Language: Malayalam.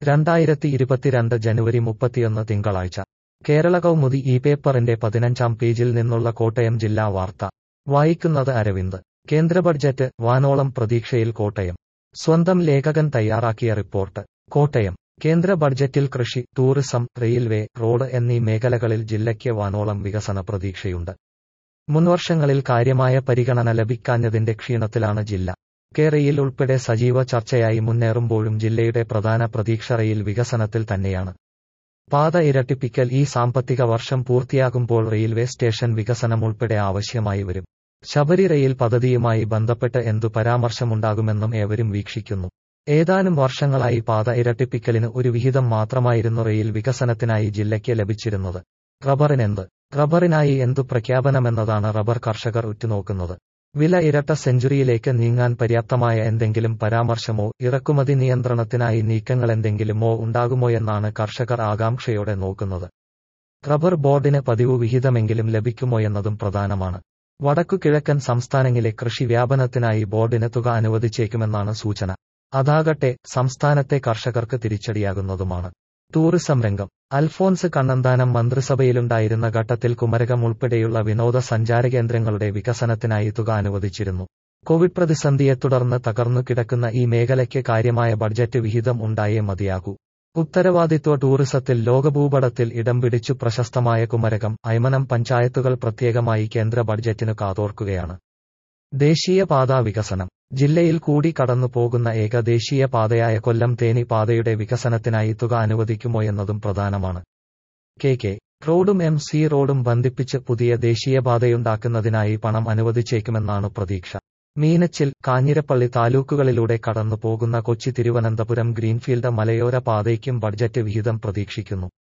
രണ്ടായിരത്തി ഇരുപത്തിരണ്ട് ജനുവരി മുപ്പത്തിയൊന്ന് തിങ്കളാഴ്ച കേരള കൗമുദി ഈ പേപ്പറിന്റെ പതിനഞ്ചാം പേജിൽ നിന്നുള്ള കോട്ടയം ജില്ലാ വാർത്ത വായിക്കുന്നത് അരവിന്ദ് കേന്ദ്ര ബഡ്ജറ്റ് വാനോളം പ്രതീക്ഷയിൽ കോട്ടയം സ്വന്തം ലേഖകൻ തയ്യാറാക്കിയ റിപ്പോർട്ട് കോട്ടയം കേന്ദ്ര ബഡ്ജറ്റിൽ കൃഷി ടൂറിസം റെയിൽവേ റോഡ് എന്നീ മേഖലകളിൽ ജില്ലയ്ക്ക് വാനോളം വികസന പ്രതീക്ഷയുണ്ട് മുൻവർഷങ്ങളിൽ കാര്യമായ പരിഗണന ലഭിക്കാഞ്ഞതിന്റെ ക്ഷീണത്തിലാണ് ജില്ല കെ റെയിൽ ഉൾപ്പെടെ സജീവ ചർച്ചയായി മുന്നേറുമ്പോഴും ജില്ലയുടെ പ്രധാന പ്രതീക്ഷ റെയിൽ വികസനത്തിൽ തന്നെയാണ് പാത ഇരട്ടിപ്പിക്കൽ ഈ സാമ്പത്തിക വർഷം പൂർത്തിയാകുമ്പോൾ റെയിൽവേ സ്റ്റേഷൻ വികസനം ഉൾപ്പെടെ ആവശ്യമായി വരും ശബരി റെയിൽ പദ്ധതിയുമായി ബന്ധപ്പെട്ട് എന്തു പരാമർശമുണ്ടാകുമെന്നും ഏവരും വീക്ഷിക്കുന്നു ഏതാനും വർഷങ്ങളായി പാത ഇരട്ടിപ്പിക്കലിന് ഒരു വിഹിതം മാത്രമായിരുന്നു റെയിൽ വികസനത്തിനായി ജില്ലയ്ക്ക് ലഭിച്ചിരുന്നത് റബ്ബറിനെന്ത് റബ്ബറിനായി എന്തു പ്രഖ്യാപനമെന്നതാണ് റബ്ബർ കർഷകർ ഉറ്റുനോക്കുന്നത് വില ഇരട്ട സെഞ്ചുറിയിലേക്ക് നീങ്ങാൻ പര്യാപ്തമായ എന്തെങ്കിലും പരാമർശമോ ഇറക്കുമതി നിയന്ത്രണത്തിനായി നീക്കങ്ങളെന്തെങ്കിലുമോ ഉണ്ടാകുമോയെന്നാണ് കർഷകർ ആകാംക്ഷയോടെ നോക്കുന്നത് റബ്ബർ ബോർഡിന് പതിവ് വിഹിതമെങ്കിലും ലഭിക്കുമോയെന്നതും പ്രധാനമാണ് വടക്കു കിഴക്കൻ സംസ്ഥാനങ്ങളിലെ കൃഷി വ്യാപനത്തിനായി ബോർഡിന് തുക അനുവദിച്ചേക്കുമെന്നാണ് സൂചന അതാകട്ടെ സംസ്ഥാനത്തെ കർഷകർക്ക് തിരിച്ചടിയാകുന്നതുമാണ് ടൂറിസം രംഗം അൽഫോൻസ് കണ്ണന്താനം മന്ത്രിസഭയിലുണ്ടായിരുന്ന ഘട്ടത്തിൽ കുമരകം ഉൾപ്പെടെയുള്ള വിനോദസഞ്ചാര കേന്ദ്രങ്ങളുടെ വികസനത്തിനായി തുക അനുവദിച്ചിരുന്നു കോവിഡ് പ്രതിസന്ധിയെ തുടർന്ന് തകർന്നു കിടക്കുന്ന ഈ മേഖലയ്ക്ക് കാര്യമായ ബഡ്ജറ്റ് വിഹിതം ഉണ്ടായേ മതിയാകൂ ഉത്തരവാദിത്വ ടൂറിസത്തിൽ ലോകഭൂപടത്തിൽ ഇടം പിടിച്ചു പ്രശസ്തമായ കുമരകം അയമനം പഞ്ചായത്തുകൾ പ്രത്യേകമായി കേന്ദ്ര ബഡ്ജറ്റിനു കാതോർക്കുകയാണ് ദേശീയപാതാ വികസനം ജില്ലയിൽ കൂടി കടന്നു പോകുന്ന ഏക ദേശീയ പാതയായ കൊല്ലം തേനി പാതയുടെ വികസനത്തിനായി തുക അനുവദിക്കുമോയെന്നതും പ്രധാനമാണ് കെ കെ റോഡും എം സി റോഡും ബന്ധിപ്പിച്ച് പുതിയ ദേശീയപാതയുണ്ടാക്കുന്നതിനായി പണം അനുവദിച്ചേക്കുമെന്നാണ് പ്രതീക്ഷ മീനച്ചിൽ കാഞ്ഞിരപ്പള്ളി താലൂക്കുകളിലൂടെ കടന്നു പോകുന്ന കൊച്ചി തിരുവനന്തപുരം ഗ്രീൻഫീൽഡ് മലയോര പാതയ്ക്കും ബഡ്ജറ്റ് വിഹിതം പ്രതീക്ഷിക്കുന്നു